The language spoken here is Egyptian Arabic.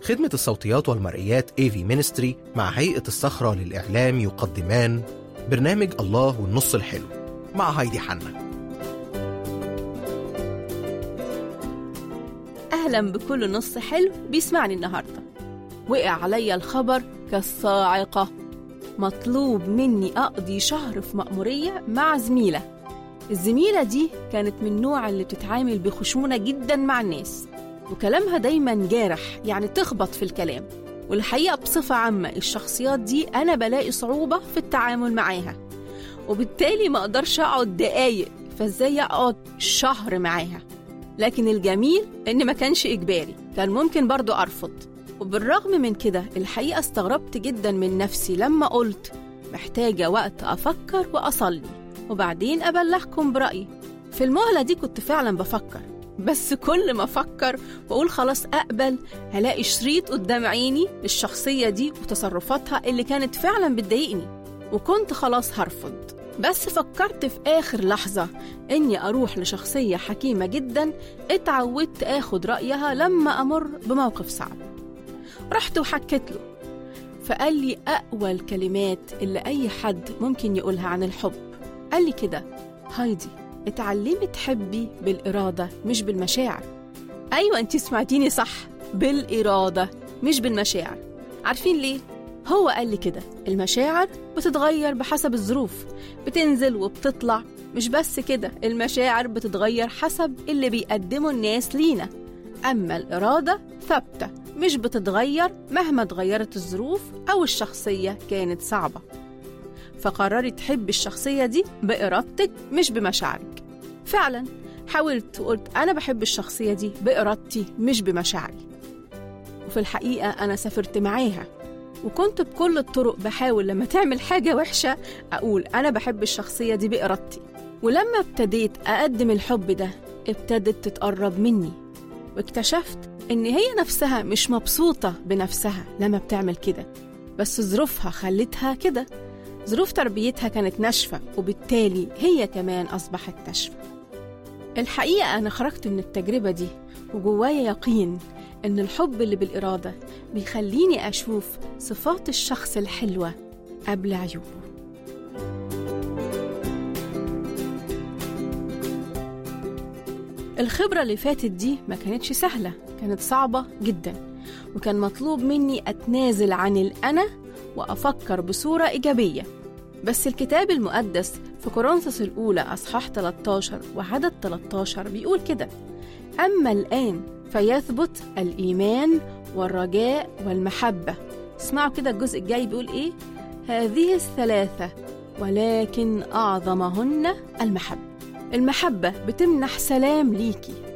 خدمة الصوتيات والمرئيات AV Ministry مع هيئة الصخرة للإعلام يقدمان برنامج الله والنص الحلو مع هايدي حنا أهلا بكل نص حلو بيسمعني النهاردة وقع عليا الخبر كالصاعقة مطلوب مني أقضي شهر في مأمورية مع زميلة الزميلة دي كانت من النوع اللي بتتعامل بخشونة جدا مع الناس وكلامها دايما جارح يعني تخبط في الكلام والحقيقة بصفة عامة الشخصيات دي أنا بلاقي صعوبة في التعامل معاها وبالتالي ما أقدرش أقعد دقايق فإزاي أقعد شهر معاها لكن الجميل إن ما كانش إجباري كان ممكن برضو أرفض وبالرغم من كده الحقيقة استغربت جدا من نفسي لما قلت محتاجة وقت أفكر وأصلي وبعدين أبلغكم برأيي في المهلة دي كنت فعلا بفكر بس كل ما أفكر وأقول خلاص أقبل هلاقي شريط قدام عيني للشخصية دي وتصرفاتها اللي كانت فعلا بتضايقني وكنت خلاص هرفض بس فكرت في آخر لحظة إني أروح لشخصية حكيمة جدا اتعودت آخد رأيها لما أمر بموقف صعب رحت وحكيت له فقال لي أقوى الكلمات اللي أي حد ممكن يقولها عن الحب قال لي كده هايدي اتعلمي تحبي بالإرادة مش بالمشاعر أيوة أنت سمعتيني صح بالإرادة مش بالمشاعر عارفين ليه؟ هو قال لي كده المشاعر بتتغير بحسب الظروف بتنزل وبتطلع مش بس كده المشاعر بتتغير حسب اللي بيقدمه الناس لينا أما الإرادة ثابتة مش بتتغير مهما اتغيرت الظروف أو الشخصية كانت صعبة فقرري تحبي الشخصية دي بإرادتك مش بمشاعرك فعلا حاولت وقلت أنا بحب الشخصية دي بإرادتي مش بمشاعري وفي الحقيقة أنا سافرت معاها وكنت بكل الطرق بحاول لما تعمل حاجة وحشة أقول أنا بحب الشخصية دي بإرادتي ولما ابتديت أقدم الحب ده ابتدت تتقرب مني واكتشفت إن هي نفسها مش مبسوطة بنفسها لما بتعمل كده بس ظروفها خلتها كده ظروف تربيتها كانت ناشفة وبالتالي هي كمان أصبحت ناشفة الحقيقة أنا خرجت من التجربة دي وجوايا يقين إن الحب اللي بالإرادة بيخليني أشوف صفات الشخص الحلوة قبل عيوبه الخبرة اللي فاتت دي ما كانتش سهلة كانت صعبة جدا وكان مطلوب مني أتنازل عن الأنا وأفكر بصورة إيجابية بس الكتاب المقدس في كورنثوس الأولى أصحاح 13 وعدد 13 بيقول كده أما الآن فيثبت الإيمان والرجاء والمحبة اسمعوا كده الجزء الجاي بيقول إيه هذه الثلاثة ولكن أعظمهن المحبة المحبة بتمنح سلام ليكي